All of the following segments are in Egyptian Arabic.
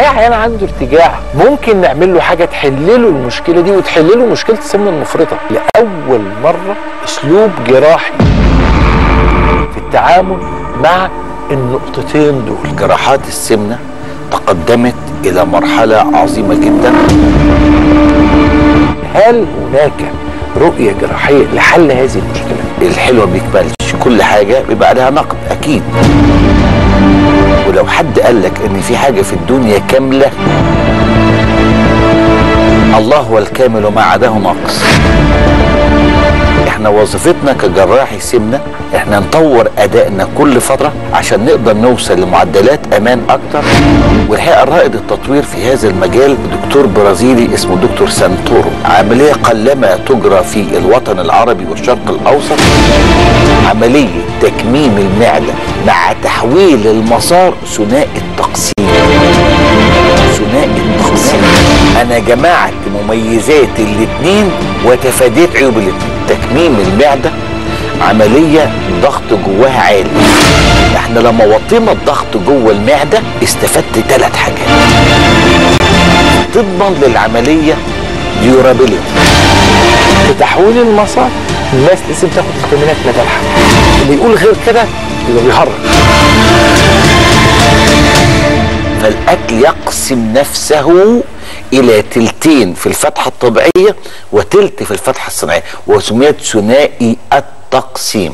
عيان عنده ارتجاع ممكن نعمل له حاجه تحل له المشكله دي وتحل له مشكله السمنه المفرطه لاول مره اسلوب جراحي في التعامل مع النقطتين دول جراحات السمنه تقدمت الى مرحله عظيمه جدا هل هناك رؤيه جراحيه لحل هذه المشكله الحلوه ما بيكملش كل حاجه بيبقى عليها نقد اكيد ولو حد قال لك ان في حاجه في الدنيا كامله الله هو الكامل وما عداه ناقص احنا وظيفتنا كجراحي سمنه احنا نطور ادائنا كل فتره عشان نقدر نوصل لمعدلات امان اكتر والحقيقه رائد التطوير في هذا المجال دكتور برازيلي اسمه دكتور سانتورو عمليه قلما تجرى في الوطن العربي والشرق الاوسط عمليه تكميم المعده مع تحويل المسار ثنائي التقسيم ثنائي التقسيم انا جمعت مميزات الاثنين وتفاديت عيوب الاثنين تكميم المعده عمليه ضغط جواها عالي احنا لما وطينا الضغط جوه المعده استفدت ثلاث حاجات تضمن للعمليه ديورابيلتي في تحويل المسار الناس لازم تاخد فيتامينات متاحه اللي يقول غير كده يبقى بيهرج فالاكل يقسم نفسه الى تلتين في الفتحه الطبيعيه وتلت في الفتحه الصناعيه وسميت ثنائي التقسيم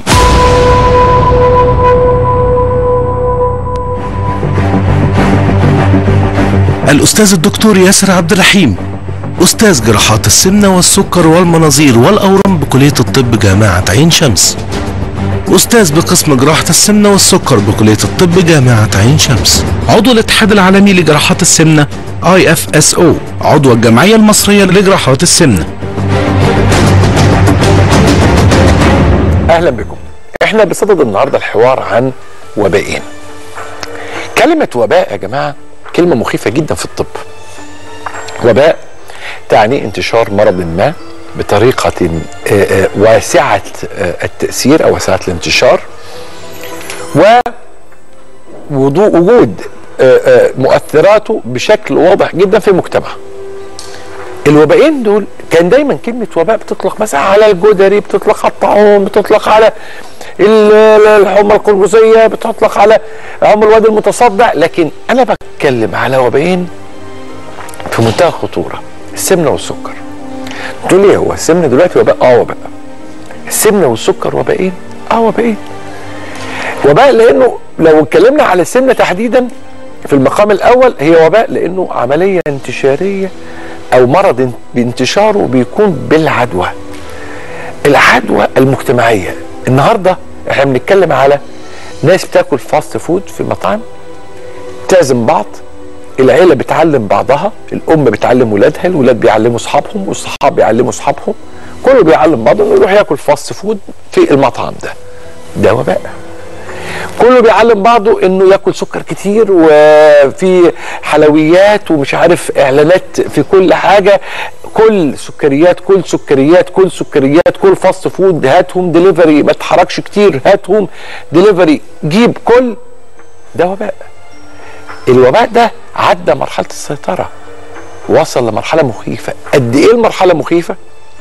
الأستاذ الدكتور ياسر عبد الرحيم أستاذ جراحات السمنة والسكر والمناظير والأورام بكلية الطب جامعة عين شمس أستاذ بقسم جراحة السمنة والسكر بكلية الطب جامعة عين شمس عضو الاتحاد العالمي لجراحات السمنة IFSO عضو الجمعية المصرية لجراحات السمنة اهلا بكم احنا بصدد النهارده الحوار عن وبائين كلمه وباء يا جماعه كلمه مخيفه جدا في الطب وباء تعني انتشار مرض ما بطريقه آه، آه، واسعه آه، التاثير او واسعه الانتشار و وضوء وجود آه، آه، مؤثراته بشكل واضح جدا في المجتمع الوبائين دول كان دايما كلمه وباء بتطلق مثلا على الجدري بتطلق على الطاعون بتطلق على ال- ال- الحمى القرمزيه بتطلق على عم الواد المتصدع لكن انا بتكلم على وبائين في منتهى الخطوره السمنه والسكر تقول لي هو السمنه دلوقتي وباء اه وباء السمنه والسكر وبائين اه وبائين وباء لانه لو اتكلمنا على السمنه تحديدا في المقام الاول هي وباء لانه عمليه انتشاريه او مرض ان- بانتشاره بيكون بالعدوى العدوى المجتمعيه النهارده احنا بنتكلم على ناس بتاكل فاست فود في مطاعم تعزم بعض العيله بتعلم بعضها الام بتعلم ولادها الولاد بيعلموا اصحابهم والصحاب بيعلموا اصحابهم كله بيعلم بعضه انه يروح ياكل فاست فود في المطعم ده ده وباء كله بيعلم بعضه انه ياكل سكر كتير وفي حلويات ومش عارف اعلانات في كل حاجه كل سكريات كل سكريات كل سكريات كل فاست فود هاتهم ديليفري ما تحركش كتير هاتهم ديليفري جيب كل ده وباء الوباء ده عدى مرحله السيطره وصل لمرحله مخيفه قد ايه المرحله مخيفه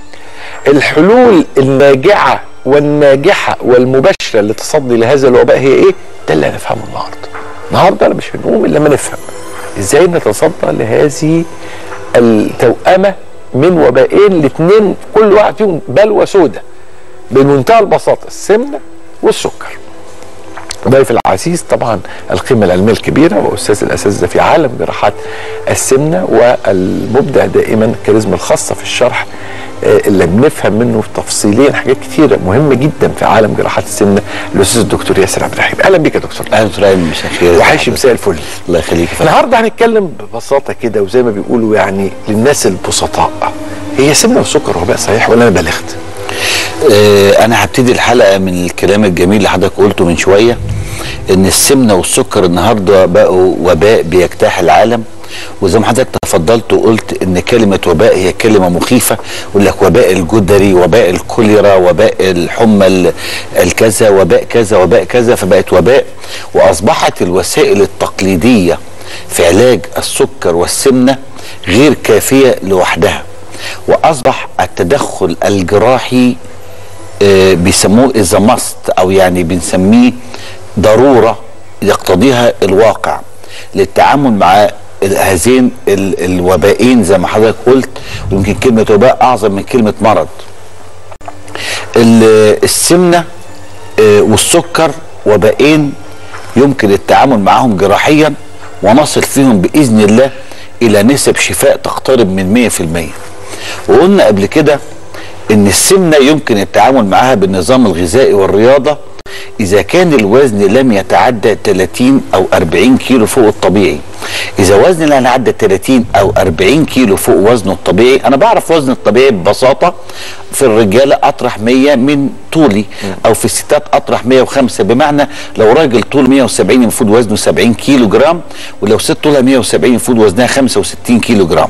الحلول الناجعه والناجحه والمباشره لتصدي لهذا الوباء هي ايه؟ ده اللي هنفهمه النهارده. النهارده انا مش هنقوم الا لما نفهم ازاي نتصدى لهذه التوأمه من وبائين الاثنين كل واحد فيهم بلوى سودة بمنتهى البساطه السمنه والسكر. ضيف العزيز طبعا القيمة العلمية الكبيرة وأستاذ الأساتذة في عالم جراحات السمنة والمبدع دائما الكاريزما الخاصة في الشرح آه، اللي بنفهم منه تفصيليا حاجات كتيرة مهمة جدا في عالم جراحات السمنة الأستاذ الدكتور ياسر عبد الرحيم أهلا بك يا دكتور اهلا وسهلا مساء الخير وحشي مساء الفل الله يخليك يا فندم. النهارده هنتكلم ببساطة كده وزي ما بيقولوا يعني للناس البسطاء هي سمنة وسكر وباء صحيح ولا أنا بالغت؟ آه، انا هبتدي الحلقه من الكلام الجميل اللي حضرتك قلته من شويه ان السمنه والسكر النهارده بقوا وباء بيجتاح العالم وزي ما حضرتك تفضلت وقلت ان كلمه وباء هي كلمه مخيفه يقول لك وباء الجدري وباء الكوليرا وباء الحمى ال- الكذا وباء كذا وباء كذا فبقت وباء واصبحت الوسائل التقليديه في علاج السكر والسمنه غير كافيه لوحدها واصبح التدخل الجراحي آه، بيسموه اذا ماست او يعني بنسميه ضروره يقتضيها الواقع للتعامل مع ال- هذين ال- الوبائين زي ما حضرتك قلت ويمكن كلمه وباء اعظم من كلمه مرض ال- السمنه آه، والسكر وبائين يمكن التعامل معهم جراحيا ونصل فيهم باذن الله الى نسب شفاء تقترب من 100% وقلنا قبل كده ان السمنه يمكن التعامل معها بالنظام الغذائي والرياضه اذا كان الوزن لم يتعدى 30 او 40 كيلو فوق الطبيعي اذا وزن لم يتعدى 30 او 40 كيلو فوق وزنه الطبيعي انا بعرف وزن الطبيعي ببساطه في الرجاله اطرح 100 من طولي او في الستات اطرح 105 بمعنى لو راجل طول 170 المفروض وزنه 70 كيلو جرام ولو ست طولها 170 المفروض وزنها 65 كيلو جرام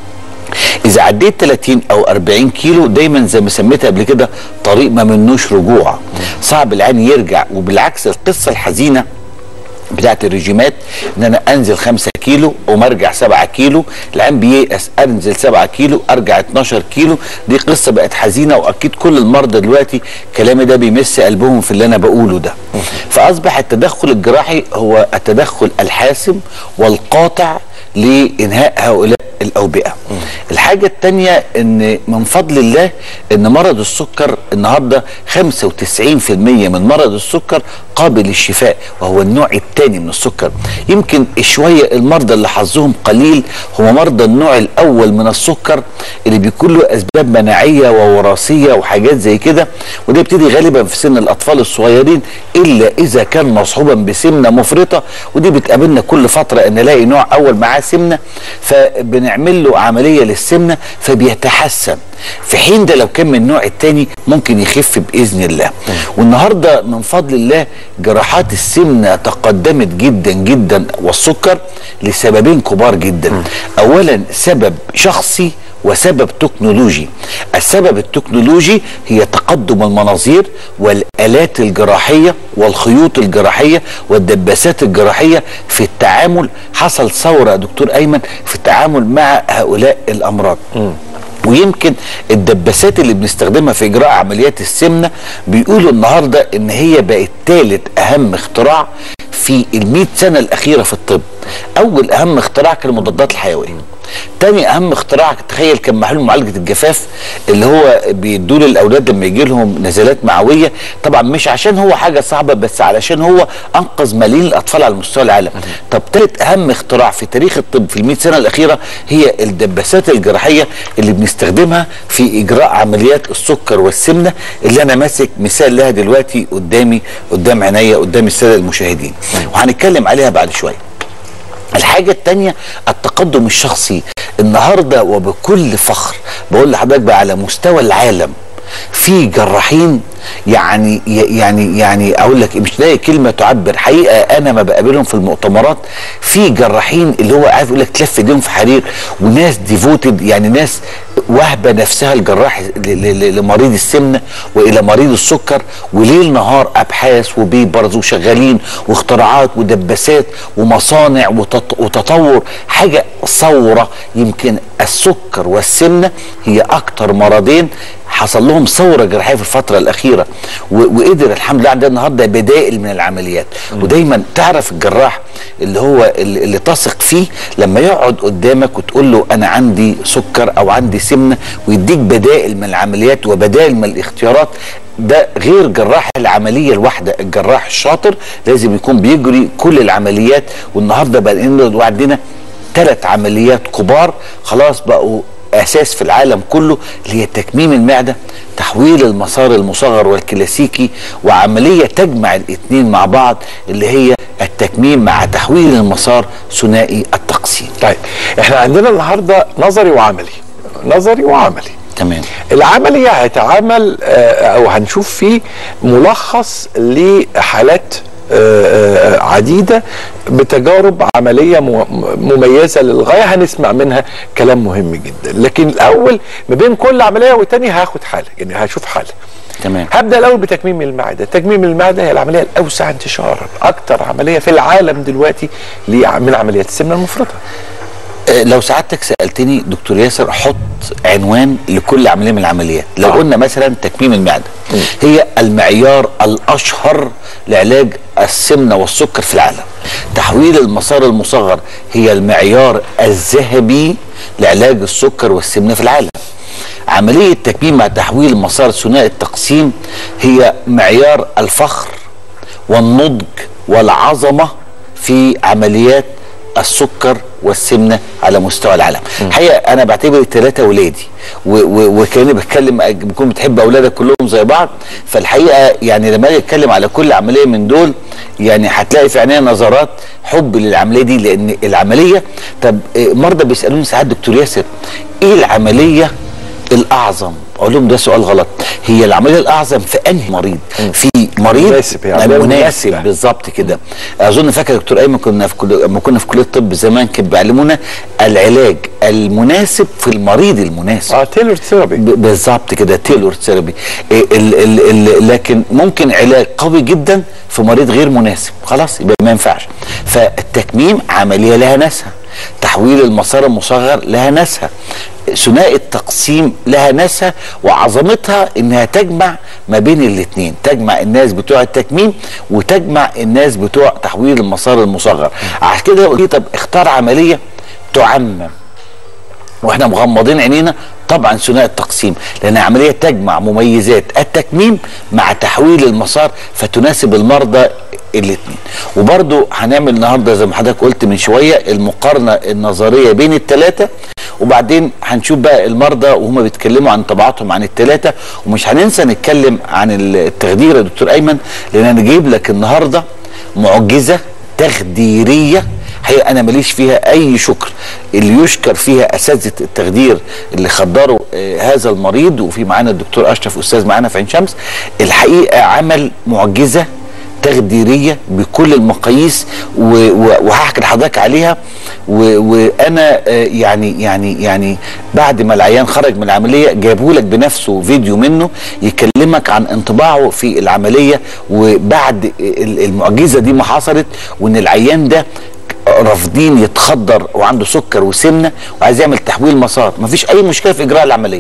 اذا عديت 30 او 40 كيلو دايما زي ما سميتها قبل كده طريق ما منوش رجوع صعب العين يرجع وبالعكس القصه الحزينه بتاعت الرجيمات ان انا انزل 5 كيلو وما ارجع 7 كيلو العين بييأس انزل 7 كيلو ارجع 12 كيلو دي قصه بقت حزينه واكيد كل المرضى دلوقتي كلامي ده بيمس قلبهم في اللي انا بقوله ده فاصبح التدخل الجراحي هو التدخل الحاسم والقاطع لانهاء هؤلاء الاوبئه الحاجه الثانيه ان من فضل الله ان مرض السكر النهارده 95% من مرض السكر قابل للشفاء وهو النوع الثاني من السكر يمكن شويه المرضى اللي حظهم قليل هم مرضى النوع الاول من السكر اللي بيكون له اسباب مناعيه ووراثيه وحاجات زي كده وده بيبتدي غالبا في سن الاطفال الصغيرين الا اذا كان مصحوبا بسمنه مفرطه ودي بتقابلنا كل فتره ان نلاقي نوع اول معاه سمنه فبنعمل له عمليه للسمنه فبيتحسن في حين ده لو كان من النوع الثاني ممكن يخف باذن الله والنهارده من فضل الله جراحات السمنه تقدمت جدا جدا والسكر لسببين كبار جدا اولا سبب شخصي وسبب تكنولوجي السبب التكنولوجي هي تقدم المناظير والآلات الجراحية والخيوط الجراحية والدباسات الجراحية في التعامل حصل ثورة يا دكتور أيمن في التعامل مع هؤلاء الأمراض ويمكن الدباسات اللي بنستخدمها في اجراء عمليات السمنه بيقولوا النهارده ان هي بقت ثالث اهم اختراع في ال سنه الاخيره في الطب اول اهم اختراع كان المضادات الحيويه تاني اهم اختراع تخيل كان محلول معالجه الجفاف اللي هو بيدوه للاولاد لما يجي لهم نزلات معويه طبعا مش عشان هو حاجه صعبه بس علشان هو انقذ ملايين الاطفال على مستوى العالم طب تالت اهم اختراع في تاريخ الطب في ال سنه الاخيره هي الدباسات الجراحيه اللي بنستخدمها في اجراء عمليات السكر والسمنه اللي انا ماسك مثال لها دلوقتي قدامي قدام عينيا قدام الساده المشاهدين وهنتكلم عليها بعد شويه الحاجة التانية التقدم الشخصي النهاردة وبكل فخر بقول لحضرتك بقى على مستوى العالم في جراحين يعني يعني يعني اقول لك مش لاقي كلمه تعبر حقيقه انا ما بقابلهم في المؤتمرات في جراحين اللي هو عارف يقول لك تلف ايديهم في حرير وناس ديفوتد يعني ناس واهبه نفسها الجراح ل- ل- لمريض السمنه والى مريض السكر وليل نهار ابحاث وبيبرز وشغالين واختراعات ودباسات ومصانع وتط- وتطور حاجه ثوره يمكن السكر والسمنه هي اكتر مرضين حصل لهم ثوره جراحيه في الفتره الاخيره و- وقدر الحمد لله عندنا النهارده بدائل من العمليات ودايما تعرف الجراح اللي هو اللي اللي تثق فيه لما يقعد قدامك وتقول له انا عندي سكر او عندي سمنه ويديك بدائل من العمليات وبدائل من الاختيارات ده غير جراح العمليه الواحده الجراح الشاطر لازم يكون بيجري كل العمليات والنهارده بقى عندنا ثلاث عمليات كبار خلاص بقوا اساس في العالم كله اللي هي تكميم المعده تحويل المسار المصغر والكلاسيكي وعمليه تجمع الاثنين مع بعض اللي هي التكميم مع تحويل المسار ثنائي التقسيم طيب احنا عندنا النهارده نظري وعملي نظري وعملي تمام العملي هيتعامل آه، او هنشوف فيه ملخص لحالات آه، آه، عديده بتجارب عمليه م- مميزه للغايه هنسمع منها كلام مهم جدا لكن الاول ما بين كل عمليه والتانيه هاخد حاله يعني هشوف حاله تمام. هبدا الاول بتكميم المعده تكميم المعده هي العمليه الاوسع انتشارا اكتر عمليه في العالم دلوقتي ليه- من عمليات السمنه المفرطه آه، لو سعادتك سالتني دكتور ياسر حط عنوان لكل عمليه من العمليات لو آه. قلنا مثلا تكميم المعده هي المعيار الاشهر لعلاج السمنه والسكر في العالم تحويل المسار المصغر هي المعيار الذهبي لعلاج السكر والسمنه في العالم عمليه تكميم مع تحويل مسار ثنائي التقسيم هي معيار الفخر والنضج والعظمه في عمليات السكر والسمنه على مستوى العالم الحقيقه انا بعتبر الثلاثه ولادي و- و- وكاني بتكلم بكون بتحب اولادك كلهم زي بعض فالحقيقه يعني لما اجي اتكلم على كل عمليه من دول يعني هتلاقي في عينيا نظرات حب للعمليه دي لان العمليه طب إيه، مرضى بيسالوني ساعات دكتور ياسر ايه العمليه الاعظم اقول لهم ده سؤال غلط هي العمليه الاعظم في انهي مريض في مريض مناسب، يعني عملية مناسب مناسبة. بالظبط كده اظن فاكر يا دكتور ايمن كنا في كل... لما كنا في كليه الطب زمان كانوا بيعلمونا العلاج المناسب في المريض المناسب اه تيلور ثيرابي ب- بالظبط كده تيلور ثيرابي ال ال ال لكن ممكن علاج قوي جدا في مريض غير مناسب خلاص يبقى ما ينفعش فالتكميم عمليه لها ناسها تحويل المسار المصغر لها ناسها ثنائي التقسيم لها ناسها وعظمتها انها تجمع ما بين الاثنين تجمع الناس بتوع التكميم وتجمع الناس بتوع تحويل المسار المصغر عشان كده قلت طب اختار عمليه تعمم واحنا مغمضين عينينا طبعا ثنائي التقسيم لان عمليه تجمع مميزات التكميم مع تحويل المسار فتناسب المرضى الاثنين وبرضو هنعمل النهارده زي ما حضرتك قلت من شويه المقارنه النظريه بين الثلاثه وبعدين هنشوف بقى المرضى وهم بيتكلموا عن طبيعتهم عن الثلاثه ومش هننسى نتكلم عن التخدير يا دكتور ايمن لان انا جايب لك النهارده معجزه تخديريه هي انا ماليش فيها اي شكر اللي يشكر فيها اساتذه التخدير اللي خدروا آه هذا المريض وفي معانا الدكتور اشرف استاذ معانا في عين شمس الحقيقه عمل معجزه تخديريه بكل المقاييس و- و- وهحكي لحضرتك عليها و- وانا آه، يعني يعني يعني بعد ما العيان خرج من العمليه جابوا لك بنفسه فيديو منه يكلمك عن انطباعه في العمليه وبعد ال- المعجزه دي ما حصلت وان العيان ده رافضين يتخدر وعنده سكر وسمنه وعايز يعمل تحويل مسار مفيش اي مشكله في اجراء العمليه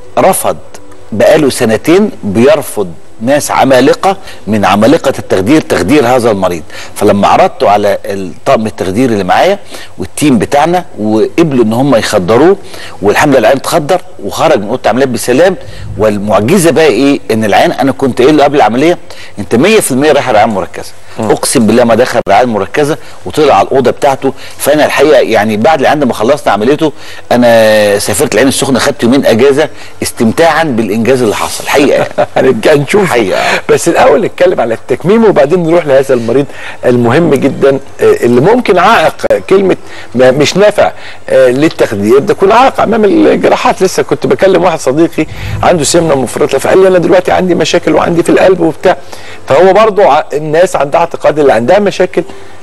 رفض بقاله سنتين بيرفض ناس عمالقه من عمالقه التخدير تخدير هذا المريض فلما عرضته على الطاقم التخدير اللي معايا والتيم بتاعنا وقبلوا ان هم يخدروه والحمد لله العيان اتخدر وخرج من اوضه العمليات بسلام والمعجزه بقى ايه ان العيان انا كنت قايل له قبل العمليه انت 100% رايح رعايه مركزه اقسم بالله ما دخل رعايه مركزه وطلع على الاوضه بتاعته فانا الحقيقه يعني بعد العيان ده ما خلصنا عمليته انا سافرت العين السخنه خدت يومين اجازه استمتاعا بالانجاز اللي حصل الحقيقه هنرجع نشوف حقيقة. بس الاول نتكلم على التكميم وبعدين نروح لهذا المريض المهم جدا آه، اللي ممكن عائق آه، كلمه ما- مش نافع آه، للتخدير ده يكون عائق امام الجراحات لسه كنت بكلم واحد صديقي عنده سمنه مفرطه فقال لي انا دلوقتي عندي مشاكل وعندي في القلب وبتاع فهو برضو ع- الناس عندها اعتقاد اللي عندها مشاكل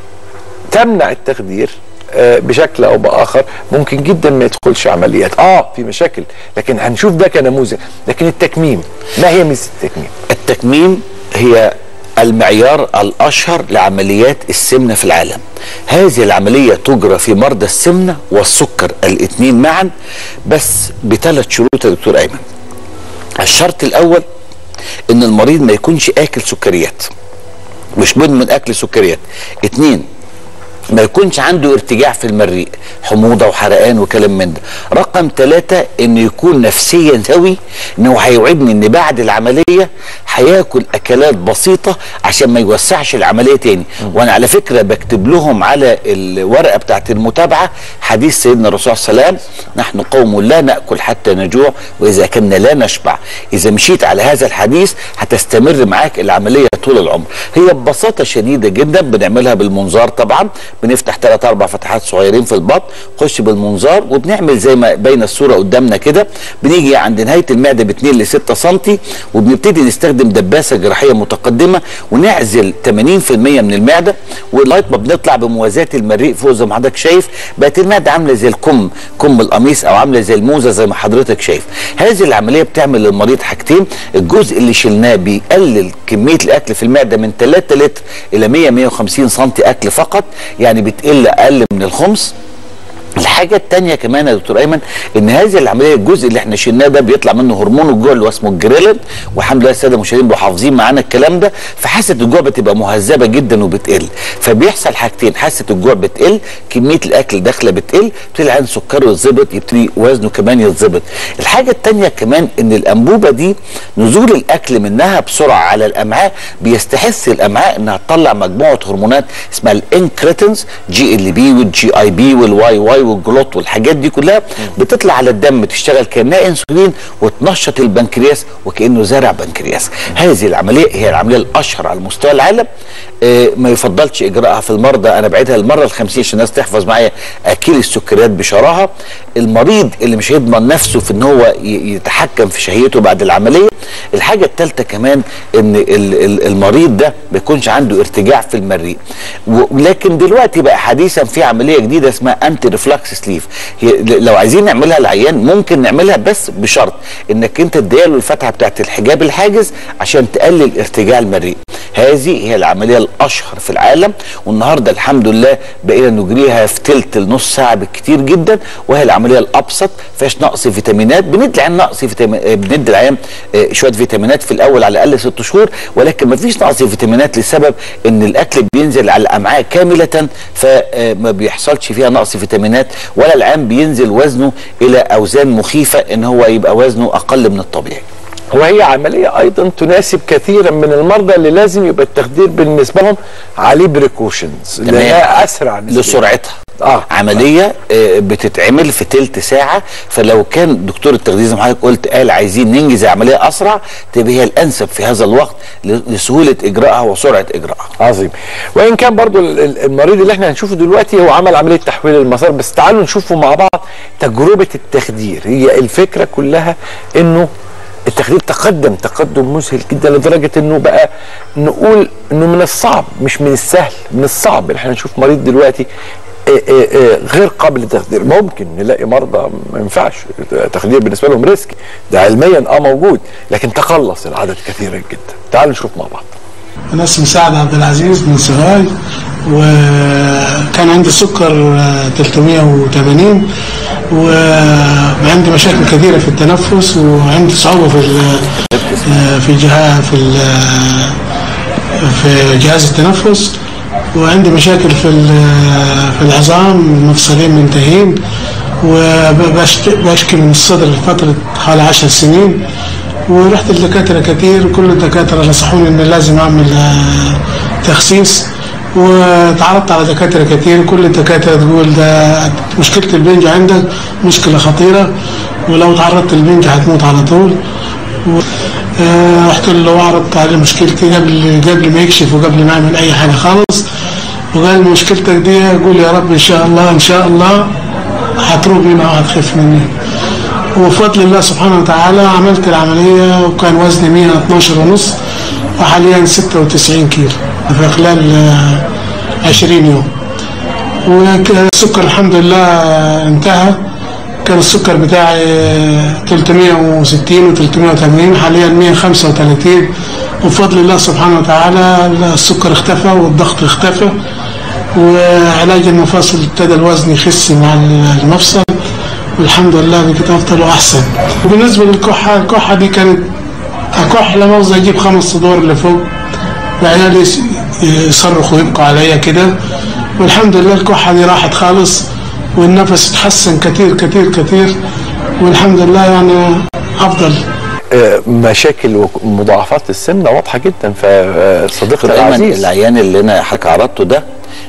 تمنع التخدير آه، بشكل او باخر ممكن جدا ما يدخلش عمليات اه في مشاكل لكن هنشوف ده كنموذج لكن التكميم ما هي ميزه التكميم التكميم هي المعيار الاشهر لعمليات السمنه في العالم. هذه العمليه تجرى في مرضى السمنه والسكر الاثنين معا بس بثلاث شروط يا دكتور ايمن. الشرط الاول ان المريض ما يكونش اكل سكريات. مش مدمن اكل سكريات. اتنين ما يكونش عنده ارتجاع في المريء حموضه وحرقان وكلام من ده رقم ثلاثة انه يكون نفسيا سوي انه هيوعدني ان بعد العمليه هياكل اكلات بسيطه عشان ما يوسعش العمليه تاني وانا على فكره بكتب لهم على الورقه بتاعت المتابعه حديث سيدنا الرسول صلى الله عليه وسلم نحن قوم لا ناكل حتى نجوع واذا كنا لا نشبع اذا مشيت على هذا الحديث هتستمر معاك العمليه طول العمر هي ببساطه شديده جدا بنعملها بالمنظار طبعا بنفتح ثلاث اربع فتحات صغيرين في البطن خش بالمنظار وبنعمل زي ما باين الصوره قدامنا كده بنيجي عند نهايه المعده ب 2 ل 6 سم وبنبتدي نستخدم دباسه جراحيه متقدمه ونعزل 80% من المعده ولغايه ما بنطلع بموازاه المريء فوق زي ما حضرتك شايف بقت المعده عامله زي الكم كم القميص او عامله زي الموزه زي ما حضرتك شايف هذه العمليه بتعمل للمريض حاجتين الجزء اللي شلناه بيقلل كميه الاكل في المعده من 3 لتر الى 100 150 سم اكل فقط يعني بتقل اقل من الخمس الحاجة التانية كمان يا دكتور أيمن إن هذه العملية الجزء اللي احنا شلناه ده بيطلع منه هرمون الجوع اللي هو اسمه الجريلين والحمد لله السادة المشاهدين بيبقوا حافظين معانا الكلام ده فحاسة الجوع بتبقى مهذبة جدا وبتقل فبيحصل حاجتين حاسة الجوع بتقل كمية الأكل داخلة بتقل يبتدي العين سكره يتظبط يبتدي وزنه كمان يتظبط الحاجة التانية كمان إن الأنبوبة دي نزول الأكل منها بسرعة على الأمعاء بيستحث الأمعاء إنها تطلع مجموعة هرمونات اسمها الانكريتنز جي ال بي والجي اي بي والواي واي والجلوت والحاجات دي كلها بتطلع على الدم تشتغل كانها انسولين وتنشط البنكرياس وكانه زرع بنكرياس هذه العمليه هي العمليه الاشهر على مستوى العالم آه ما يفضلش اجراءها في المرضى انا بعيدها المره الخمسين عشان الناس تحفظ معايا اكيل السكريات بشراهه المريض اللي مش هيضمن نفسه في ان هو ي- يتحكم في شهيته بعد العمليه الحاجه الثالثه كمان ان ال- ال- المريض ده ما يكونش عنده ارتجاع في المريء ولكن دلوقتي بقى حديثا في عمليه جديده اسمها انتي ريفلكس سليف هي ل- لو عايزين نعملها العيان ممكن نعملها بس بشرط انك انت تديله الفتحه بتاعت الحجاب الحاجز عشان تقلل ارتجاع المريء هذه هي العمليه الاشهر في العالم والنهارده الحمد لله بقينا نجريها في تلت لنص ساعه بالكتير جدا وهي العمليه الابسط فيهاش نقص فيتامينات بندي العيان نقص فيتامين آه، بندي العيان آه، شويه فيتامينات في الاول على الاقل ست شهور ولكن ما فيش نقص فيتامينات لسبب ان الاكل بينزل على الامعاء كامله فما بيحصلش فيها نقص فيتامينات ولا العيان بينزل وزنه الى اوزان مخيفه ان هو يبقى وزنه اقل من الطبيعي وهي عملية أيضا تناسب كثيرا من المرضى اللي لازم يبقى التخدير بالنسبة لهم عليه بريكوشنز لأنها أسرع نسبياً. لسرعتها آه. عمليه آه، بتتعمل في تلت ساعه فلو كان دكتور التخدير زي ما حضرتك قلت قال عايزين ننجز عمليه اسرع تبقى هي الانسب في هذا الوقت ل- لسهوله اجراءها وسرعه اجراءها عظيم وإن كان برضو ال- ال- المريض اللي احنا هنشوفه دلوقتي هو عمل عملية تحويل المسار بس تعالوا نشوفه مع بعض تجربة التخدير هي الفكرة كلها إنه التخدير تقدم تقدم مذهل جدا لدرجة إنه بقى نقول إنه من الصعب مش من السهل من الصعب إن احنا نشوف مريض دلوقتي آه، آه، آه، غير قابل للتخدير ممكن نلاقي مرضى ما ينفعش التخدير بالنسبه لهم ريسك ده علميا اه موجود لكن تقلص العدد كثيرا جدا تعالوا نشوف مع بعض أنا اسمي سعد عبد العزيز من سوهاج وكان عندي سكر آه، 380 وعندي مشاكل كثيرة في التنفس وعندي صعوبة في ال- آه، في جهاز في ال- في جهاز التنفس وعندي مشاكل في ال- في العظام المفصلين منتهين وبشكي من الصدر لفترة حوالي عشر سنين ورحت لدكاترة كتير وكل الدكاترة نصحوني إن لازم أعمل آه، تخسيس وتعرضت على دكاترة كتير كل الدكاترة تقول ده مشكلة البنج عندك مشكلة خطيرة ولو تعرضت للبنج هتموت على طول و... آه، رحت له وعرضت عليه مشكلتي قبل قبل ما يكشف وقبل ما يعمل أي حاجة خالص وقال مشكلتك دي قول يا رب إن شاء الله إن شاء الله هتروق منها وهتخف مني وبفضل الله سبحانه وتعالى عملت العملية وكان وزني 112 ونص وحاليا 96 كيلو في خلال آه، 20 يوم والسكر الحمد لله انتهى كان السكر بتاعي 360 و 380 حاليا 135 وبفضل الله سبحانه وتعالى السكر اختفى والضغط اختفى وعلاج المفاصل ابتدى الوزن يخس مع المفصل والحمد لله بقيت افضل واحسن وبالنسبه للكحه الكحه دي كانت اكح لا مؤاخذه اجيب خمس صدور لفوق وعيالي يس- يصرخوا ويبقوا عليا كده والحمد لله الكحه دي راحت خالص والنفس اتحسن كتير كتير كتير والحمد لله يعني افضل آه، مشاكل ومضاعفات السمنه واضحه جدا فصديقي دايما العزيز العيان اللي انا حضرتك عرضته ده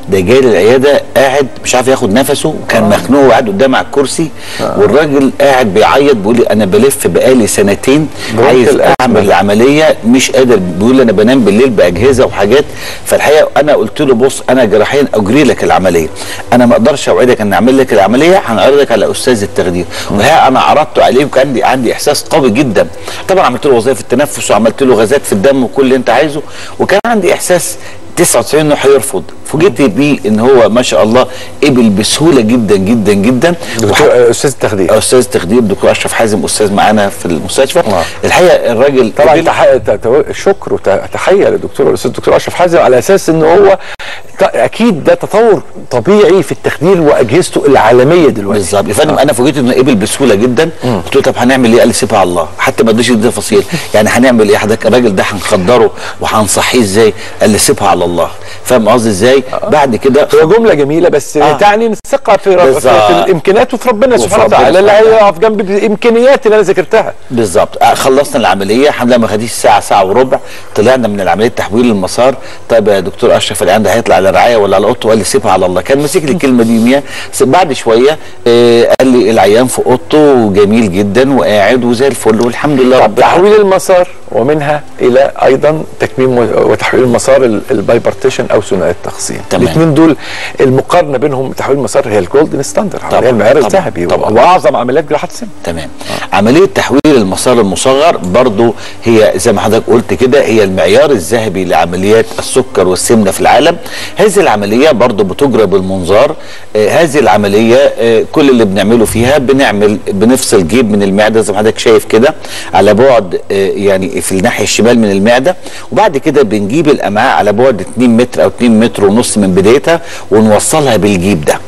ده جاي للعياده قاعد مش عارف ياخد نفسه وكان مخنوق وقاعد قدام على الكرسي والراجل قاعد بيعيط بيقول لي انا بلف بقالي سنتين برونك عايز الأزمة. اعمل العمليه مش قادر بيقول لي انا بنام بالليل باجهزه وحاجات فالحقيقه انا قلت له بص انا جراحيا اجري لك العمليه انا ما اقدرش اوعدك ان اعمل لك العمليه هنعرضك على استاذ التخدير وها انا عرضته عليه وكان عندي عندي احساس قوي جدا طبعا عملت له وظائف التنفس وعملت له غازات في الدم وكل اللي انت عايزه وكان عندي احساس 99 انه هيرفض فوجئت بيه ان هو ما شاء الله قبل بسهوله جدا جدا جدا دكتور آه، استاذ التخدير استاذ تخدير دكتور اشرف حازم استاذ معانا في المستشفى آه. الحقيقه الراجل طبعا قبل- تح... ت- ت- شكر وتحيه للدكتور الاستاذ الدكتور اشرف حازم على اساس ان هو ت... اكيد ده تطور طبيعي في التخدير واجهزته العالميه دلوقتي بالظبط يا فندم انا فوجئت انه قبل بسهوله جدا قلت له طب هنعمل ايه قال لي سيبها على الله حتى ما اديش يدي تفاصيل يعني هنعمل ايه حضرتك الراجل ده هنخدره وهنصحيه ازاي قال لي سيبها على الله فاهم قصدي ازاي بعد كده هو جمله جميله بس آه. آه. تعني الثقه في, رب... في, بالظبط. في الامكانيات وفي ربنا وفي سبحانه ربنا وتعالى اللي سبحانه هيقف جنب الامكانيات اللي انا ذكرتها بالظبط آه، خلصنا العمليه الحمد لله ما خديش ساعه ساعه وربع طلعنا من العمليه تحويل المسار طيب يا دكتور اشرف العيان ده هيطلع على رعايه ولا على اوضته قال لي سيبها على الله كان ماسك لي الكلمه دي يوميها بس بعد شويه آه قال لي العيان في اوضته جميل جدا وقاعد وزي الفل والحمد لله طب رب العالمين تحويل المسار ومنها الى ايضا تكميم و- وتحويل المسار ال- البايبرتيشن او ثنائي التخصيم تمام. الاثنين دول المقارنه بينهم تحويل المسار هي الجولدن ستاندرد طبعاً، هي المعيار طبعاً، الذهبي طبعاً. واعظم عمليات جراحه السن تمام عمليه تحويل المسار المصغر برضو هي زي ما حضرتك قلت كده هي المعيار الذهبي لعمليات السكر والسمنه في العالم هذه العمليه برضو بتجرى بالمنظار آه هذه العمليه آه كل اللي بنعمله فيها بنعمل بنفصل جيب من المعده زي ما حضرتك شايف كده على بعد آه يعني في الناحيه الشمال من المعده وبعد كده بنجيب الامعاء على بعد 2 متر او 2 متر ونص من بدايتها ونوصلها بالجيب ده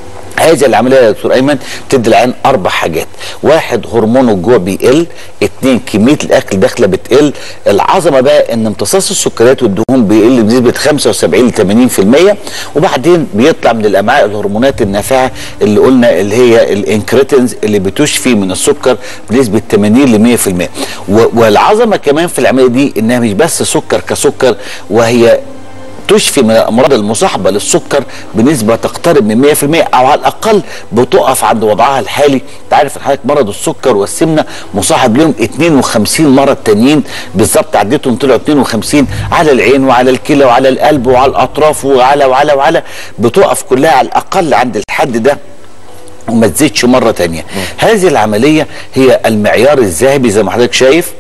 هذه العمليه يا دكتور ايمن بتدي العين اربع حاجات واحد هرمون الجوع بيقل اتنين كميه الاكل داخله بتقل العظمه بقى ان امتصاص السكريات والدهون بيقل بنسبه 75 ل 80% وبعدين بيطلع من الامعاء الهرمونات النافعه اللي قلنا اللي هي الانكريتينز اللي بتشفي من السكر بنسبه 80 ل 100% و- والعظمه كمان في العمليه دي انها مش بس سكر كسكر وهي تشفي من الامراض المصاحبه للسكر بنسبه تقترب من 100% او على الاقل بتقف عند وضعها الحالي انت عارف ان حضرتك مرض السكر والسمنه مصاحب لهم 52 مرض تانيين بالظبط عديتهم طلعوا 52 على العين وعلى الكلى وعلى القلب وعلى الاطراف وعلى وعلى وعلى بتقف كلها على الاقل عند الحد ده وما تزيدش مره تانية هذه العمليه هي المعيار الذهبي زي ما حضرتك شايف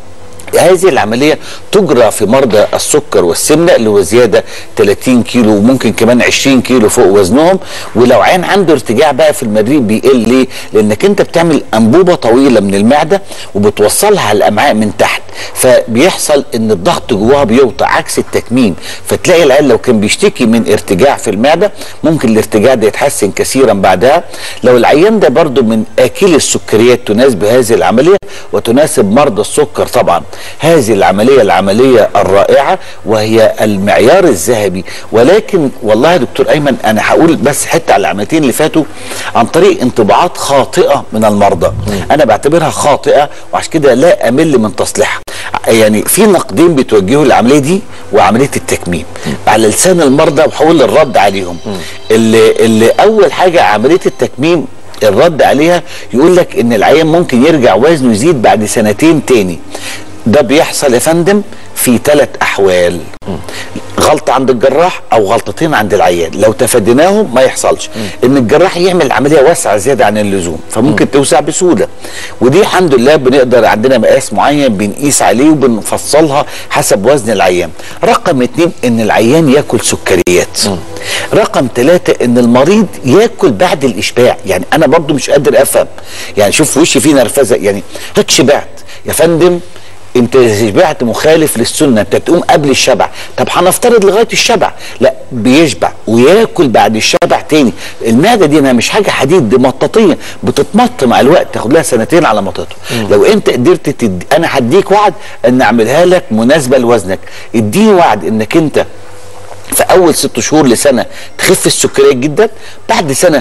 هذه العملية تجرى في مرضى السكر والسمنة اللي هو زيادة 30 كيلو وممكن كمان 20 كيلو فوق وزنهم ولو عين عنده ارتجاع بقى في المريء بيقل ليه؟ لأنك أنت بتعمل أنبوبة طويلة من المعدة وبتوصلها على الأمعاء من تحت فبيحصل إن الضغط جواها بيوطى عكس التكميم فتلاقي العيال لو كان بيشتكي من ارتجاع في المعدة ممكن الارتجاع ده يتحسن كثيرا بعدها لو العيان ده برضو من آكل السكريات تناسب هذه العملية وتناسب مرضى السكر طبعا هذه العملية العملية الرائعة وهي المعيار الذهبي ولكن والله يا دكتور أيمن أنا هقول بس حتة على العمليتين اللي فاتوا عن طريق انطباعات خاطئة من المرضى أنا بعتبرها خاطئة وعشان كده لا أمل من تصليحها يعني في نقدين بتوجهوا العمليه دي وعمليه التكميم على لسان المرضى وحاول الرد عليهم اللي, اللي اول حاجه عمليه التكميم الرد عليها يقول لك ان العيان ممكن يرجع وزنه يزيد بعد سنتين تاني ده بيحصل يا فندم في ثلاث احوال غلطه عند الجراح او غلطتين عند العيان لو تفاديناهم ما يحصلش ان الجراح يعمل عمليه واسعه زياده عن اللزوم فممكن توسع بسهوله ودي الحمد لله بنقدر عندنا مقاس معين بنقيس عليه وبنفصلها حسب وزن العيان رقم اتنين ان العيان ياكل سكريات رقم ثلاثة ان المريض ياكل بعد الاشباع يعني انا برضو مش قادر افهم يعني شوف وشي فيه نرفزه يعني هيك شبعت يا فندم انت شبعت مخالف للسنه انت تقوم قبل الشبع طب هنفترض لغايه الشبع لا بيشبع وياكل بعد الشبع تاني المعده دي انها مش حاجه حديد دي مطاطيه بتتمط مع الوقت تاخد لها سنتين على ما تطهر لو انت قدرت تد... انا هديك وعد ان اعملها لك مناسبه لوزنك اديني وعد انك انت في اول ست شهور لسنه تخف السكريات جدا بعد سنه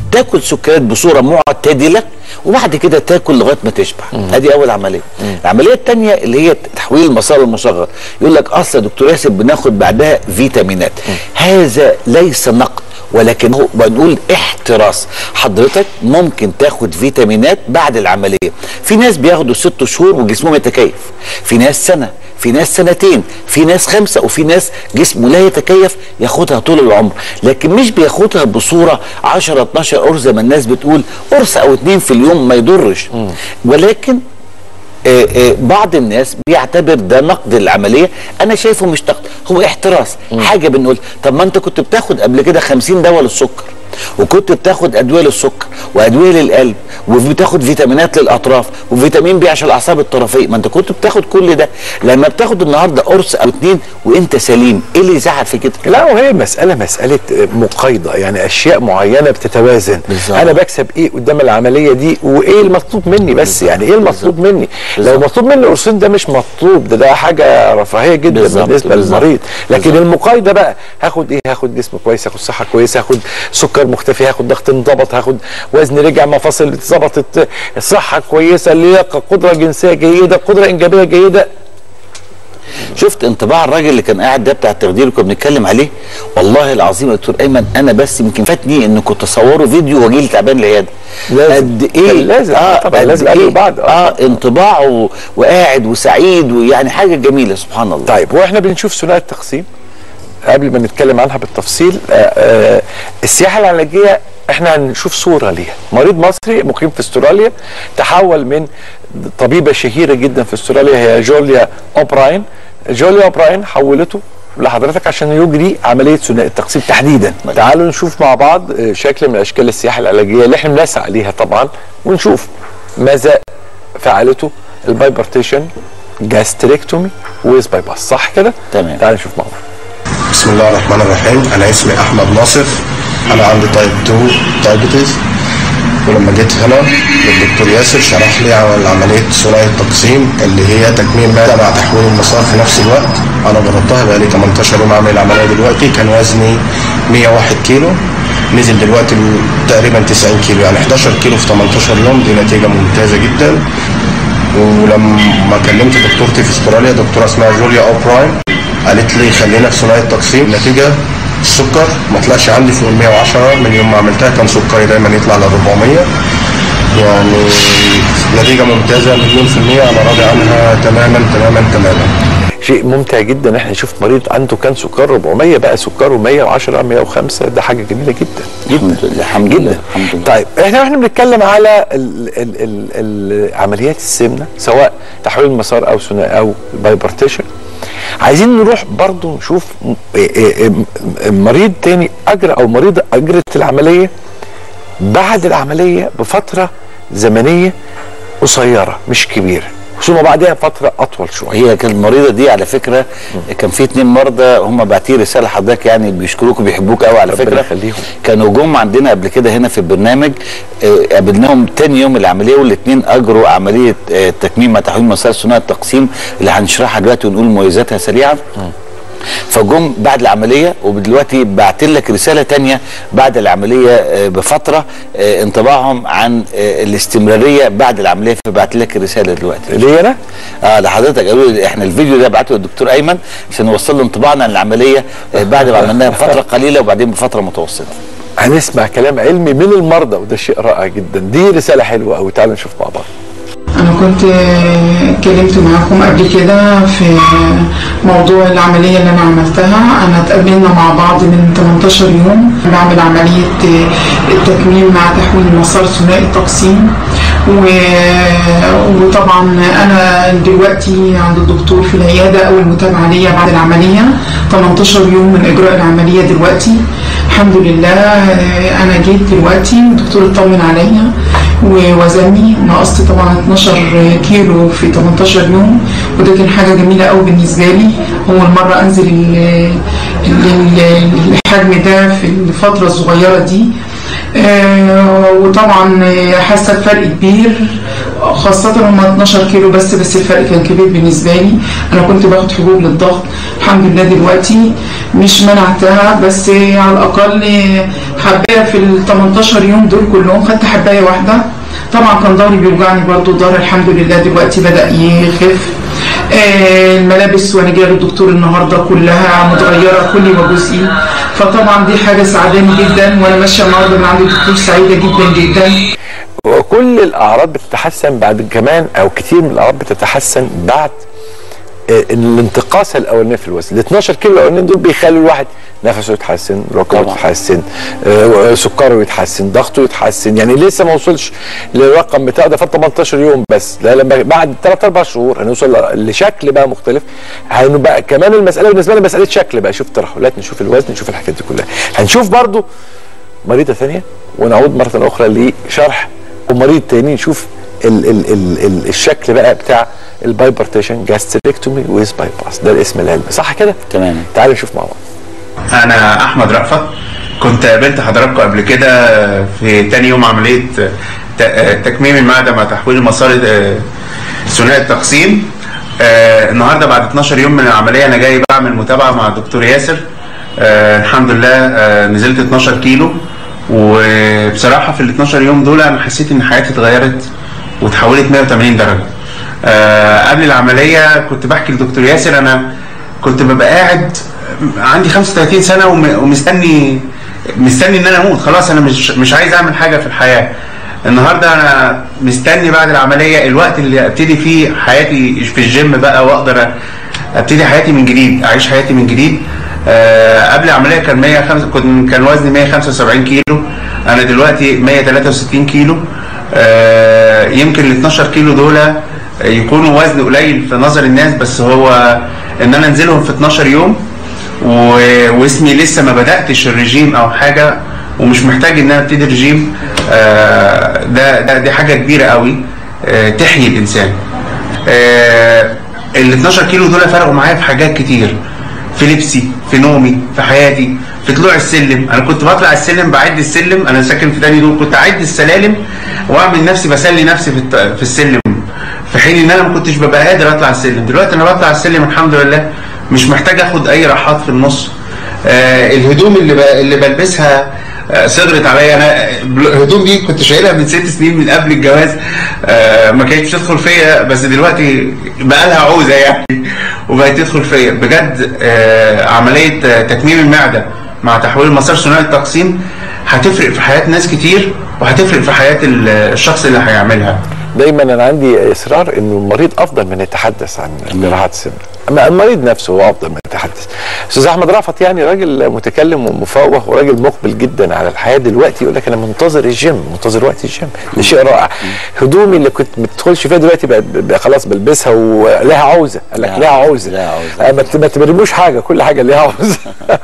تاكل سكريات بصوره معتدله وبعد كده تاكل لغايه ما تشبع ادي اول عمليه العمليه الثانيه اللي هي تحويل المسار المصغر يقول لك اصل يا دكتور ياسر بناخد بعدها فيتامينات هذا ليس نقد ولكنه بنقول احتراس حضرتك ممكن تاخد فيتامينات بعد العمليه في ناس بياخدوا ست شهور وجسمهم يتكيف في ناس سنه في ناس سنتين في ناس خمسة وفي ناس جسمه لا يتكيف ياخدها طول العمر لكن مش بياخدها بصورة 10 12 قرص زي ما الناس بتقول قرص او اتنين في اليوم ما يضرش ولكن آه، آه، بعض الناس بيعتبر ده نقد العمليه انا شايفه مش نقد هو احتراس حاجه بنقول طب ما انت كنت بتاخد قبل كده 50 دواء للسكر وكنت بتاخد ادويه للسكر وادويه للقلب وبتاخد فيتامينات للاطراف وفيتامين بي عشان الاعصاب الطرفيه ما انت كنت بتاخد كل ده لما بتاخد النهارده قرص او اتنين وانت سليم ايه اللي يزعل في كده لا وهي مسألة مسألة مقايضة يعني أشياء معينة بتتوازن بالظبط. أنا بكسب إيه قدام العملية دي وإيه المطلوب مني بس يعني إيه المطلوب مني لو بالظبط. مطلوب مني قرصين ده مش مطلوب ده ده حاجة رفاهية جدا بالظبط. بالنسبة بالظبط. للمريض لكن بالظبط. المقايضة بقى هاخد إيه هاخد جسم كويس هاخد صحة كويسة هاخد سكر مختفي هاخد ضغط انضبط هاخد وزن رجع مفاصل اتظبطت صحة كويسة لياقة قدرة جنسية جيدة قدرة إنجابية جيدة شفت انطباع الراجل اللي كان قاعد ده بتاع التخدير اللي كنا بنتكلم عليه والله العظيم يا دكتور ايمن انا بس يمكن فاتني ان كنت اصوره فيديو واجي لي تعبان العياده لازم. قد ايه كان لازم. آه طبعا، قد لازم قبل إيه؟ وبعد. آه. اه انطباعه و- وقاعد وسعيد ويعني حاجه جميله سبحان الله طيب واحنا بنشوف ثنائي التقسيم قبل ما نتكلم عنها بالتفصيل آه، آه، السياحه العلاجيه احنا هنشوف صوره ليها مريض مصري مقيم في استراليا تحول من طبيبه شهيره جدا في استراليا هي جوليا اوبراين جوليا اوبراين حولته لحضرتك عشان يجري عمليه ثنائي التقسيم تحديدا تعالوا نشوف مع بعض آه، شكل من اشكال السياحه العلاجيه اللي احنا بنسعى ليها طبعا ونشوف ماذا فعلته البايبرتيشن جاستريكتومي ويز باي باس صح كده؟ تمام. تعالوا نشوف مع بعض بسم الله الرحمن الرحيم انا اسمي احمد ناصر انا عندي تايب 2 دايبيتيز ولما جيت هنا للدكتور ياسر شرح لي عن عمليه ثنائي التقسيم اللي هي تكميم ماده مع تحويل المسار في نفس الوقت انا جربتها بقالي 18 يوم اعمل العمليه دلوقتي كان وزني 101 كيلو نزل دلوقتي ل- تقريبا 90 كيلو يعني 11 كيلو في 18 يوم دي نتيجه ممتازه جدا ولما كلمت دكتورتي في استراليا دكتوره اسمها جوليا اوبراين قالت لي خلينا في ثنائي التقسيم نتيجه السكر ما طلعش عندي فوق ال 110 من يوم ما عملتها كان سكري دايما يطلع ل 400 يعني نتيجه ممتازه مليون في المية انا راضي عنها تماما تماما تماما شيء ممتع جدا احنا نشوف مريض عنده كان سكر 400 بقى سكره 110 105 ده حاجه جميله جدا الحمد لله الحمد لله جدا الحمد لله طيب احنا احنا بنتكلم على ال ال ال ال عمليات السمنه سواء تحويل المسار او ثنائي او بايبرتيشن عايزين نروح برضو نشوف م- إيه إيه إيه مريض تاني اجرى او مريضه اجرت العمليه بعد العمليه بفتره زمنيه قصيره مش كبيره ثم بعدها فتره اطول شويه هي كانت المريضه دي على فكره كان في اتنين مرضى هم باعتين رساله لحضرتك يعني بيشكروك وبيحبوك قوي على ربنا فكره يخليهم. كانوا جم عندنا قبل كده هنا في البرنامج آه، قابلناهم تاني يوم العمليه والاثنين اجروا عمليه آه، تكميم مع تحويل مسار ثنائي التقسيم اللي هنشرحها دلوقتي ونقول مميزاتها سريعا فجم بعد العمليه ودلوقتي بعت لك رساله تانية بعد العمليه آه، بفتره آه، انطباعهم عن آه، الاستمراريه بعد العمليه فبعت لك الرساله دلوقتي ليه انا؟ اه لحضرتك قالوا لي احنا الفيديو ده بعته للدكتور ايمن عشان نوصل له انطباعنا عن العمليه آه، بعد ما عملناها بفتره قليله وبعدين بفتره متوسطه هنسمع كلام علمي من المرضى وده شيء رائع جدا دي رساله حلوه قوي تعالوا نشوف مع بعض أنا كنت اتكلمت معاكم قبل كده في موضوع العملية اللي أنا عملتها أنا اتقابلنا مع بعض من 18 يوم بعمل عملية التكميم مع تحويل مسار ثنائي التقسيم و- وطبعا أنا دلوقتي عند الدكتور في العيادة أول متابعة ليا بعد العملية 18 يوم من إجراء العملية دلوقتي الحمد لله آه، أنا جيت دلوقتي الدكتور اطمن عليا ووزني نقصت طبعا 12 كيلو في 18 يوم وده كان حاجه جميله قوي بالنسبه لي اول مره انزل ال- ال- ال- الحجم ده في الفتره الصغيره دي آه، وطبعا آه، حاسه بفرق كبير خاصة هم 12 كيلو بس بس الفرق كان كبير بالنسبة لي أنا كنت باخد حبوب للضغط الحمد لله دلوقتي مش منعتها بس على الأقل حباية في ال 18 يوم دول كلهم خدت حباية واحدة طبعا كان ضهري بيوجعني برضو الضهر الحمد لله دلوقتي بدأ يخف آه، الملابس وانا جايه للدكتور النهارده كلها متغيره كلي وجزئي فطبعا دي حاجه سعداني جدا وانا ماشيه النهارده من عند الدكتور سعيده جدا جدا وكل الاعراض بتتحسن بعد كمان او كتير من الاعراض بتتحسن بعد آه، الانتقاصه الاولانيه في الوزن ال 12 كيلو الاولانيين دول بيخلوا الواحد نفسه يتحسن ركبته طبعا. يتحسن آه، سكره يتحسن ضغطه يتحسن يعني لسه ما وصلش للرقم بتاع ده فات 18 يوم بس لا لما بعد 3 4 شهور هنوصل لشكل بقى مختلف هنبقى كمان المساله بالنسبه لنا مساله شكل بقى شوف ترهلات نشوف الوزن نشوف الحاجات دي كلها هنشوف برضو مريضه ثانيه ونعود مره اخرى لشرح ومريض تاني نشوف ال ال ال ال الشكل بقى بتاع البايبرتيشن جاستريكتومي ويز باي باس ده الاسم العلمي صح كده؟ تمام. تعالوا نشوف مع بعض انا احمد رأفت كنت قابلت حضراتكم قبل كده في تاني يوم عمليه ت- تكميم المعده مع تحويل المسار آه، ثنائي التقسيم آه، النهارده بعد 12 يوم من العمليه انا جاي بعمل متابعه مع الدكتور ياسر آه، الحمد لله آه، نزلت 12 كيلو وبصراحه في ال 12 يوم دول انا حسيت ان حياتي اتغيرت وتحولت 180 درجه آه، قبل العمليه كنت بحكي لدكتور ياسر انا كنت ببقى قاعد عندي 35 سنه وم- ومستني مستني ان انا اموت خلاص انا مش مش عايز اعمل حاجه في الحياه النهارده انا مستني بعد العمليه الوقت اللي ابتدي فيه حياتي في الجيم بقى واقدر ابتدي حياتي من جديد اعيش حياتي من جديد آه قبل العمليه كان 105 كنت كان وزني 175 كيلو انا دلوقتي 163 كيلو آه يمكن ال 12 كيلو دول يكونوا وزن قليل في نظر الناس بس هو ان انا انزلهم في 12 يوم و- واسمي لسه ما بداتش الرجيم او حاجه ومش محتاج ان انا ابتدي رجيم آه، ده ده دي حاجه كبيره قوي آه، تحيي الانسان ال 12 كيلو دول فرقوا معايا في حاجات كتير في لبسي في نومي في حياتي في طلوع السلم انا كنت بطلع السلم بعد السلم انا ساكن في تاني دور كنت اعد السلالم واعمل نفسي بسلي نفسي في الت- في السلم في حين ان انا ما كنتش ببقى قادر اطلع السلم دلوقتي انا بطلع السلم الحمد لله مش محتاج اخد اي راحات في النص آه الهدوم اللي ب... اللي بلبسها آه صغرت عليا انا الهدوم دي كنت شايلها من ست سنين من قبل الجواز آه ما كانتش تدخل فيا بس دلوقتي بقى لها عوزه يعني وبقت تدخل فيا بجد آه عمليه آه تكميم المعده مع تحويل مسار ثنائي التقسيم هتفرق في حياه ناس كتير وهتفرق في حياه ال- الشخص اللي هيعملها دايما انا عندي اصرار انه المريض افضل من يتحدث عن جراحات السن اما المريض نفسه هو افضل من يتحدث استاذ احمد رافت يعني راجل متكلم ومفوه وراجل مقبل جدا على الحياه دلوقتي يقول لك انا منتظر الجيم منتظر وقت الجيم ده شيء رائع هدومي اللي كنت ما تدخلش فيها دلوقتي بقى, بقى خلاص بلبسها ولها عوزه قال لك لها لها عوزة، عوزه لها عوزة. آه، ما ت- ما تبرموش حاجه كل حاجه ليها عوزه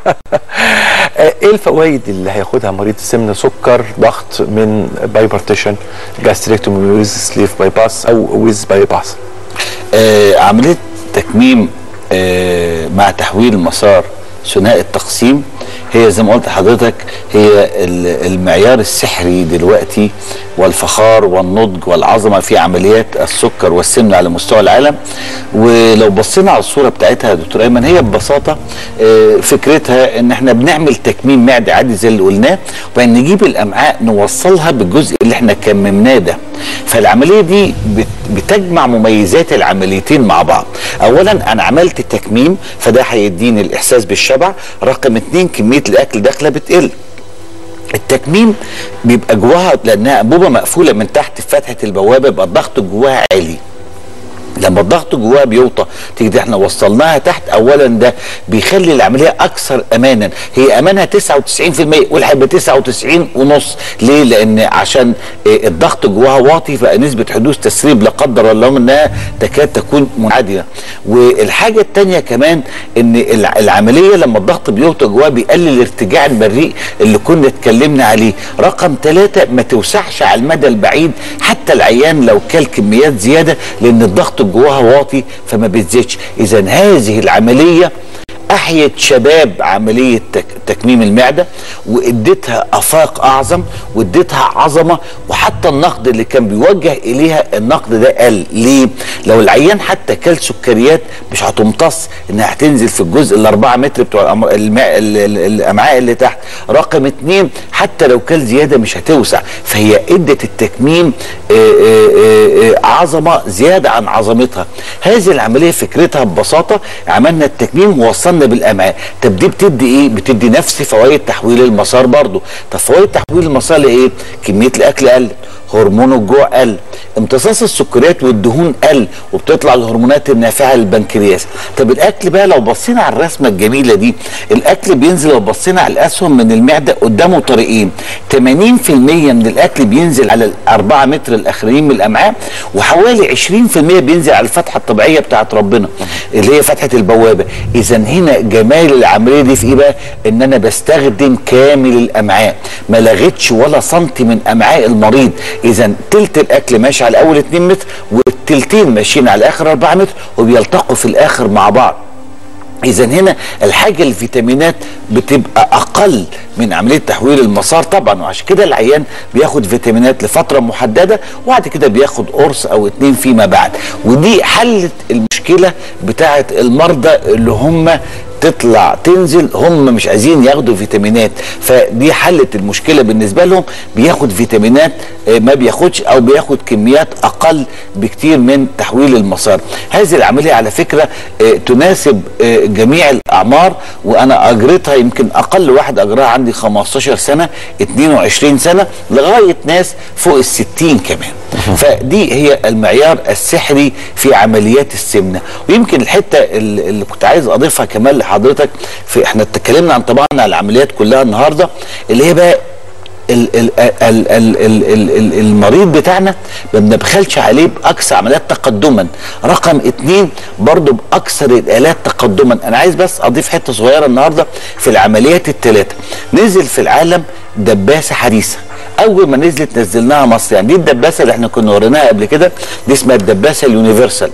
آه، ايه الفوائد اللي هياخدها مريض السمنه سكر ضغط من بايبرتيشن جاستريكتومي ويز سليف باي باس او ويز باي باس آه عمليه تكميم آه مع تحويل مسار ثنائي التقسيم هي زي ما قلت لحضرتك هي ال- المعيار السحري دلوقتي والفخار والنضج والعظمه في عمليات السكر والسمنه على مستوى العالم ولو بصينا على الصوره بتاعتها يا دكتور ايمن هي ببساطه آه، فكرتها ان احنا بنعمل تكميم معده عادي زي اللي قلناه وبعدين نجيب الامعاء نوصلها بالجزء اللي احنا كممناه ده فالعمليه دي بت- بتجمع مميزات العمليتين مع بعض اولا انا عملت تكميم فده هيديني الاحساس بالشبع رقم اتنين كميه الاكل داخله بتقل التكميم بيبقى جواها لانها انبوبه مقفوله من تحت في فتحه البوابه يبقى الضغط جواها عالي لما الضغط جواها بيوطى تيجي احنا وصلناها تحت اولا ده بيخلي العمليه اكثر امانا هي امانها 99% والحب 99 ونص ليه لان عشان اه، الضغط جواها واطي فنسبه حدوث تسريب لا قدر الله منها تكاد تكون منعدمه والحاجه الثانيه كمان ان الع- العمليه لما الضغط بيوطى جواها بيقلل ارتجاع المريء اللي كنا اتكلمنا عليه رقم ثلاثة ما توسعش على المدى البعيد حتى العيان لو كل كميات زيادة لان الضغط جواها واطي فما بتزيدش اذا هذه العملية احيت شباب عمليه تك تكميم المعده واديتها افاق اعظم واديتها عظمه وحتى النقد اللي كان بيوجه اليها النقد ده قل ليه؟ لو العيان حتى كل سكريات مش هتمتص انها هتنزل في الجزء الاربعه متر بتوع الأمر- الماء ال- ال- الامعاء اللي تحت رقم اتنين حتى لو كل زياده مش هتوسع فهي ادت التكميم آه، آه، آه، آه، عظمه زياده عن عظمتها هذه العمليه فكرتها ببساطه عملنا التكميم ووصلنا بالامعاء طب دي بتدي ايه بتدي نفس فوائد تحويل المسار برضو طب فوائد تحويل المسار ايه كميه الاكل قلت هرمون الجوع قل امتصاص السكريات والدهون قل وبتطلع الهرمونات النافعه للبنكرياس طب الاكل بقى لو بصينا على الرسمه الجميله دي الاكل بينزل لو بصينا على الاسهم من المعده قدامه طريقين 80% من الاكل بينزل على الأربعة متر الاخرين من الامعاء وحوالي 20% بينزل على الفتحه الطبيعيه بتاعت ربنا اللي هي فتحه البوابه اذا هنا جمال العمليه دي في ايه بقى ان انا بستخدم كامل الامعاء ما لغيتش ولا سنتي من امعاء المريض اذا تلت الاكل ماشي على اول 2 متر والتلتين ماشيين على اخر 4 متر وبيلتقوا في الاخر مع بعض اذا هنا الحاجه الفيتامينات بتبقى اقل من عمليه تحويل المسار طبعا وعشان كده العيان بياخد فيتامينات لفتره محدده وبعد كده بياخد قرص او اتنين فيما بعد ودي حلت المشكله بتاعه المرضى اللي هم تطلع تنزل هم مش عايزين ياخدوا فيتامينات فدي حلت المشكله بالنسبه لهم بياخد فيتامينات آه، ما بياخدش او بياخد كميات اقل بكتير من تحويل المسار هذه العمليه على فكره آه، تناسب آه، جميع الاعمار وانا اجريتها يمكن اقل واحد اجراها عندي 15 سنه 22 سنه لغايه ناس فوق ال 60 كمان فدي هي المعيار السحري في عمليات السمنه ويمكن الحته اللي اللي كنت عايز اضيفها كمان لحضرتك في احنا اتكلمنا عن طبعا على العمليات كلها النهارده اللي هي بقى ال ال ال ال ال ال ال المريض بتاعنا ما بنبخلش عليه باكثر عمليات تقدما رقم اتنين برضو باكثر الالات تقدما انا عايز بس اضيف حته صغيره النهارده في العمليات الثلاثه نزل في العالم دباسه حديثه اول ما نزلت نزلناها مصر يعني دي الدباسه اللي احنا كنا وريناها قبل كده دي اسمها الدباسه اليونيفرسال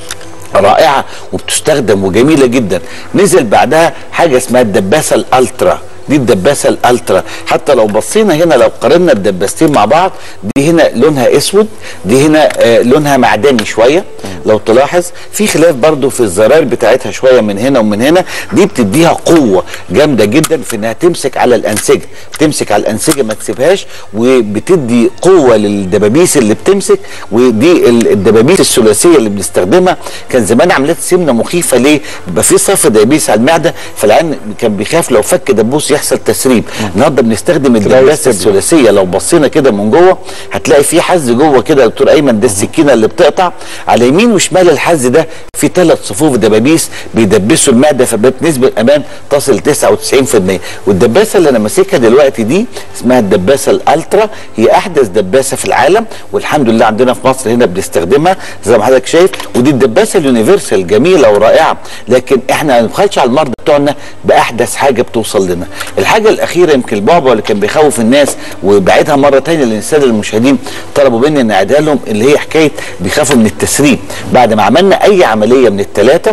رائعه وبتستخدم وجميله جدا نزل بعدها حاجه اسمها الدباسه الالترا دي الدباسه الالترا حتى لو بصينا هنا لو قارنا الدباستين مع بعض دي هنا لونها اسود دي هنا آه لونها معدني شويه لو تلاحظ في خلاف برضو في الزراير بتاعتها شويه من هنا ومن هنا دي بتديها قوه جامده جدا في انها تمسك على الانسجه بتمسك على الانسجه ما تسيبهاش وبتدي قوه للدبابيس اللي بتمسك ودي ال- الدبابيس الثلاثيه اللي بنستخدمها كان زمان عمليات سمنه مخيفه ليه؟ بيبقى في صف دبابيس على المعده فالعيان كان بيخاف لو فك دبوس يحصل تسريب النهارده بنستخدم الدباسه الثلاثيه لو بصينا كده من جوه هتلاقي في حز جوه كده يا دكتور ايمن ده السكينه اللي بتقطع على يمين وشمال الحز ده في ثلاث صفوف دبابيس بيدبسوا المعده فبنسبه امان تصل ل 99% والدباسه اللي انا ماسكها دلوقتي دي اسمها الدباسه الالترا هي احدث دباسه في العالم والحمد لله عندنا في مصر هنا بنستخدمها زي ما حضرتك شايف ودي الدباسه اليونيفرسال جميله ورائعه لكن احنا ما بنبخلش على المرضى بتوعنا باحدث حاجه بتوصل لنا الحاجه الاخيره يمكن البعبع اللي كان بيخوف الناس وبعيدها مره تانية للساده المشاهدين طلبوا مني ان اعيدها لهم اللي هي حكايه بيخافوا من التسريب بعد ما عملنا اي عمليه من الثلاثه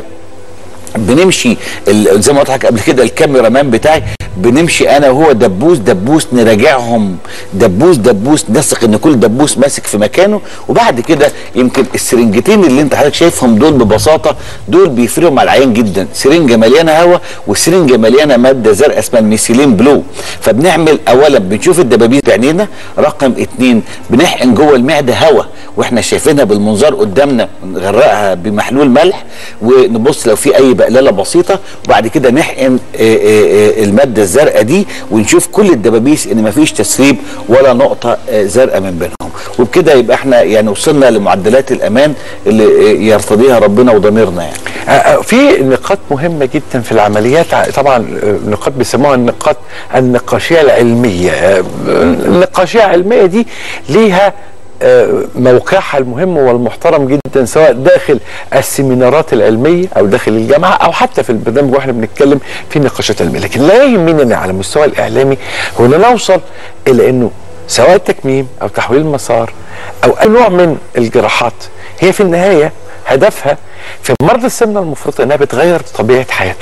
بنمشي ال- زي ما قلت لك قبل كده الكاميرا مان بتاعي بنمشي انا وهو دبوس دبوس نراجعهم دبوس دبوس نثق ان كل دبوس ماسك في مكانه وبعد كده يمكن السرنجتين اللي انت حضرتك شايفهم دول ببساطه دول بيفرقوا مع العين جدا سرنجه مليانه هواء وسرنجه مليانه ماده زرقاء اسمها الميثيلين بلو فبنعمل اولا بنشوف الدبابيس بعينينا رقم اتنين بنحقن جوه المعده هواء واحنا شايفينها بالمنظار قدامنا نغرقها بمحلول ملح ونبص لو في اي بقلله بسيطه وبعد كده نحقن آه، آه، آه، الماده الزرقاء دي ونشوف كل الدبابيس ان مفيش تسريب ولا نقطه آه، زرقاء من بينهم وبكده يبقى احنا يعني وصلنا لمعدلات الامان اللي آه، يرتضيها ربنا وضميرنا يعني آه، آه، في نقاط مهمة جدا في العمليات ع- طبعا آه، نقاط بيسموها النقاط النقاشية العلمية آه، النقاشية العلمية دي ليها آه، موقعها المهم والمحترم جدا سواء داخل السيمينارات العلمية أو داخل الجامعة أو حتى في البرنامج واحنا بنتكلم في نقاشات علمية لكن لا يهمني على المستوى الإعلامي هو أن نوصل إلى أنه سواء تكميم أو تحويل مسار أو أي نوع من الجراحات هي في النهاية هدفها في مرضى السمنه المفرطه انها بتغير طبيعه حياتهم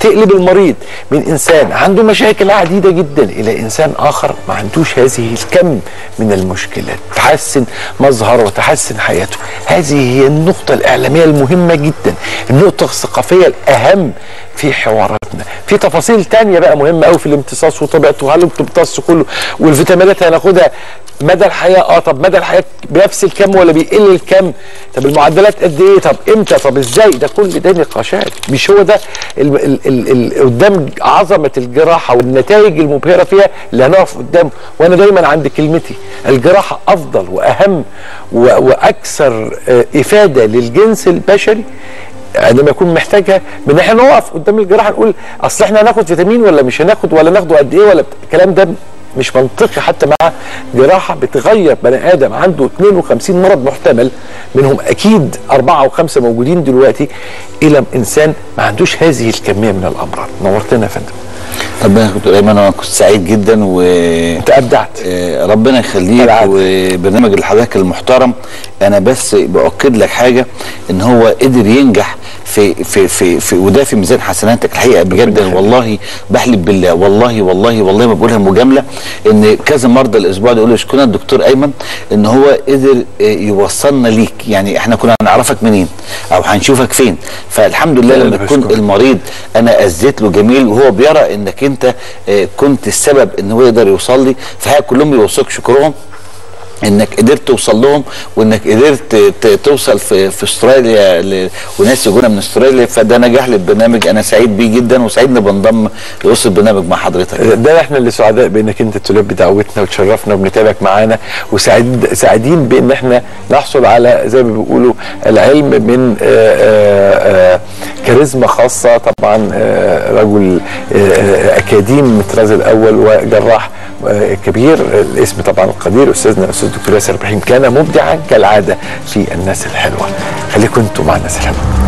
تقلب المريض من انسان عنده مشاكل عديده جدا الى انسان اخر ما عندوش هذه الكم من المشكلات تحسن مظهره وتحسن حياته هذه هي النقطه الاعلاميه المهمه جدا النقطه الثقافيه الاهم في حواراتنا في تفاصيل تانية بقى مهمه قوي في الامتصاص وطبيعته هل بتمتص كله والفيتامينات هناخدها مدى الحياه اه طب مدى الحياه بنفس الكم ولا بيقل الكم طب المعدلات قد ايه طب امتى طب ازاي ده كل ده نقاشات مش هو ده ال ال ال ال قدام عظمه الجراحه والنتائج المبهره فيها اللي هنقف قدامه وانا دايما عند كلمتي الجراحه افضل واهم و- واكثر آه، افاده للجنس البشري عندما يكون محتاجها من احنا نقف قدام الجراحه نقول اصل احنا هناخد فيتامين ولا مش هناخد ولا ناخده قد ايه ولا بت- الكلام ده مش منطقي حتى مع جراحه بتغير بني ادم عنده 52 مرض محتمل منهم اكيد اربعه او خمسه موجودين دلوقتي الى انسان ما عندوش هذه الكميه من الامراض نورتنا يا فندم ربنا يخليك دكتور ايمن انا كنت سعيد جدا و انت ابدعت آه، ربنا يخليك العفو. وبرنامج لحضرتك المحترم انا بس باكد لك حاجه ان هو قدر ينجح في في في, في وده في ميزان حسناتك الحقيقه بجد والله بحلف بالله والله والله والله ما بقولها مجامله ان كذا مرضى الاسبوع ده يقولوا يشكونا الدكتور ايمن ان هو قدر آه، يوصلنا ليك يعني احنا كنا هنعرفك منين او هنشوفك فين فالحمد لله لا، لما أنا يكون بشكرك. المريض انا اذيت له جميل وهو بيرى انك انت آه، كنت السبب ان هو يقدر يوصل لي فهي كلهم بيوصلك شكرهم انك قدرت توصل لهم وانك قدرت ت- توصل في في استراليا ل- وناس يجونا من استراليا فده نجاح للبرنامج انا سعيد بيه جدا وسعيد اني بنضم لوسط البرنامج مع حضرتك ده احنا اللي سعداء بانك انت تلبي دعوتنا وتشرفنا وبنتابعك معانا وسعيد سعيدين بان احنا نحصل على زي ما بيقولوا العلم من آه، آه، آه، كاريزما خاصه طبعا آه، رجل آه، آه، اكاديم من الطراز الاول وجراح آه، كبير الاسم طبعا القدير استاذنا الاستاذ الدكتور ياسر ابراهيم كان مبدعا كالعاده في الناس الحلوه خليكم انتم مع الناس الحلوه